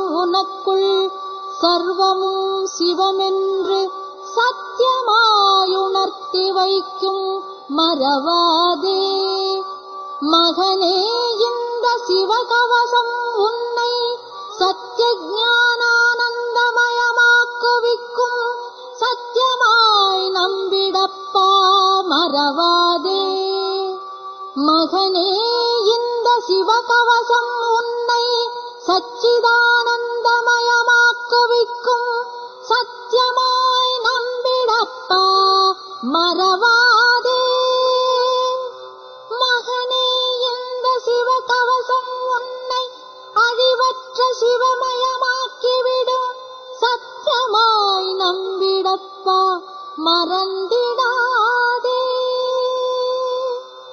உனக்குள் சர்வமும் சிவமென்று சத்தியமாயுணர்த்தி வைக்கும் மறவாதே மகனே இந்த சிவகவசம் உன்னை சத்திய ஞானானந்தமயமாக்குவிக்கும் சத்தியமாய் நம்பிடப்பா மறவாதே மகனே இந்த சிவகவசம் உன்னை சச்சிதானந்தமயமாக்குவிக்கும் சத்தியமாய் நம்பிடப்பா மறவாதே மகனே இந்த சிவகவசம் உன்னை அழிவற்ற சிவமயமாக்கிவிடும் சத்தியமாய் நம்பிடப்பா மறந்திட